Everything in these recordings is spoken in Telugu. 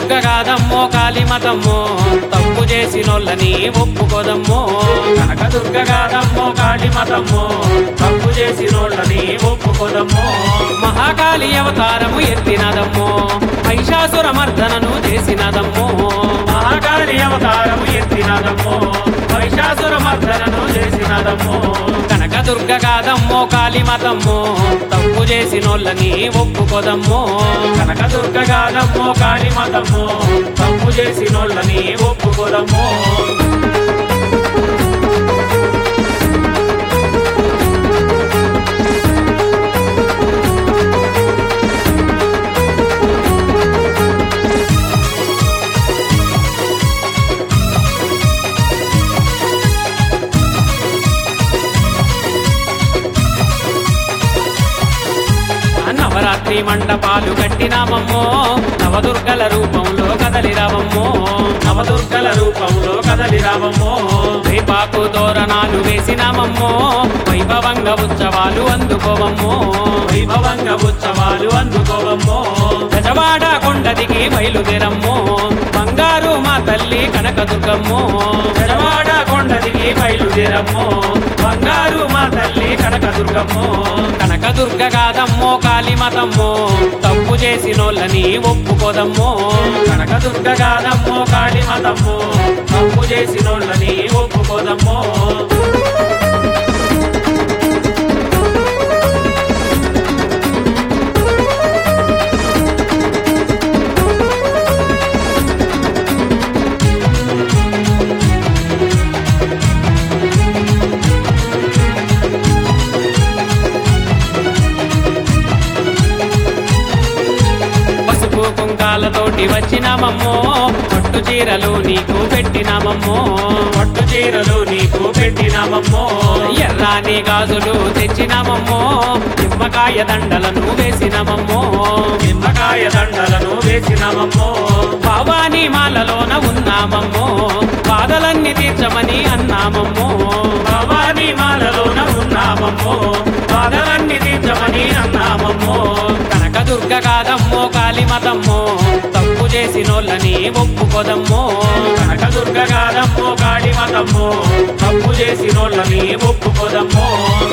దుర్గ కాదమ్మో కాళీమతమ్మో తప్పు చేసినోళ్ళని ఒప్పుకోదమ్మో కనక దుర్గ కాదమ్మో కాళీమతమ్మో తప్పు చేసినోళ్ళని ఒప్పుకోదమ్మో మహాకాళి అవతారము ఎత్తినదమ్మో మహిషాసుర మర్దనను చేసినదమ్మో మహాకాళి అవతారము ఎత్తినదమ్మో మహిషాసుర మర్దనను చేసినదమ్మో కనక దుర్గ కాదమ్మో కాళీమతమ్మో తప్పు చేసినోళ్ళని ఒప్పుకోదమ్మో కనక దుర్గ కాదమ్మో కాళీమతమ్మో తప్పు చేసినోళ్ళని ఒప్పుకోదమ్మో నవరాత్రి మండపాలు కట్టినామమ్మో నవదుర్గల రూపంలో కదలిరామమ్మో నవదుర్గల రూపంలో కదలిరామమ్మో వేపాకు తోరణాలు వేసినామమ్మో వైభవంగ ఉత్సవాలు అందుకోవమ్మో వైభవంగ ఉత్సవాలు అందుకోవమ్మో గజవాడ కొండదికి బయలుదేరమ్మో బంగారు మా తల్లి కనకదుర్గమ్మో గజవాడ కొండదికి బయలుదేరమ్మో బంగారు మా తల్లి కనకదుర్గమ్మో కనకదుర్గ కాదమ్మో కాళీమతమ్మో తప్పు చేసినోళ్ళని ఒప్పుకోదమ్మో కనకదుర్గ కాదమ్మో కాళీమతమ్మో తప్పు చేసినోళ్ళని ఒప్పుకోదమ్మో పసుపు కుంకాలతోటి వచ్చినామమ్మో పట్టు చీరలు నీకు పెట్టినామమ్మో పట్టు చీరలు నీకు పెట్టినామమ్మో ఎర్రాని గాజులు తెచ్చినామమ్మో నిమ్మకాయ దండలను వేసినామమ్మో నిమ్మకాయ దండలను వేసినామమ్మో భవానీ మాలలోన ఉన్నామమ్మో బాధలన్నీ తీర్చమని అన్నామమ్మో భవానీ మాలలోన ఉన్నామమ్మో బాధలన్నీ తీర్చమని అన్నామమ్మో కనకదుర్గ కాదమ్మో కాళీమతమ్మో తప్పు చేసినోళ్ళని ఒప్పుకోదమ్మో కనకదుర్గ కాదమ్మో కాళీమతమ్మో తప్పు చేసినోళ్ళని ఒప్పుకోదమ్మో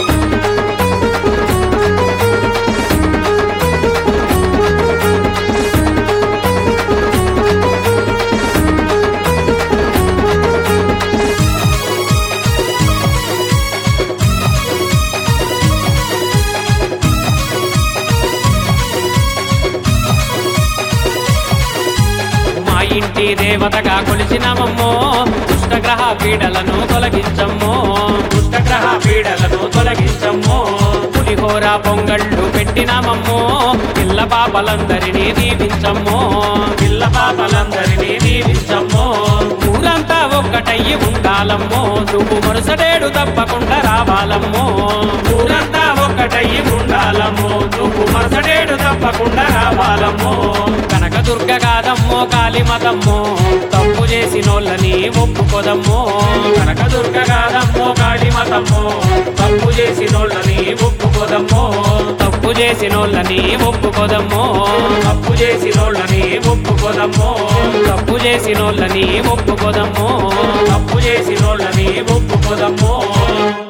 మా ఇంటి దేవతగా కొలిచినామమ్మో దుష్టగ్రహ పీడలను తొలగించమ్మో దుష్టగ్రహ పీడలను తొలగించమ్మో పులిహోర పొంగళ్ళు పెట్టినామమ్మో పిల్ల పాపలందరినీ దీవించమ్మో పిల్ల పాపలందరినీ దీవించమ్మో ఊరంతా ఒక్కటయ్యి ఉండాలమ్మో నువ్వు మరుసటేడు తప్పకుండా రావాలమ్మో ఊరంతా ఒక్కటయ్యి ఉండాలమ్మో నువ్వు మరుసటేడు తప్పకుండా రావాలమ్మో కనకదుర్గ కాదమ్మో కాళీమతమ్మో తప్పు చేసినోళ్ళని ఒప్పుకోదమ్మో కనకదుర్గ కాదమ్మో కాళీమతమ్మో తప్పు చేసినోళ్ళని ఒప్పుకోదమ్మో తప్పు చేసినోళ్ళని ఒప్పుకోదమ్మో తప్పు చేసినోళ్ళని ఒప్పుకోదమ్మో తప్పు చేసినోళ్ళని ఒప్పుకోదమ్మో తప్పు చేసినోళ్ళని ఒప్పుకోదమ్మో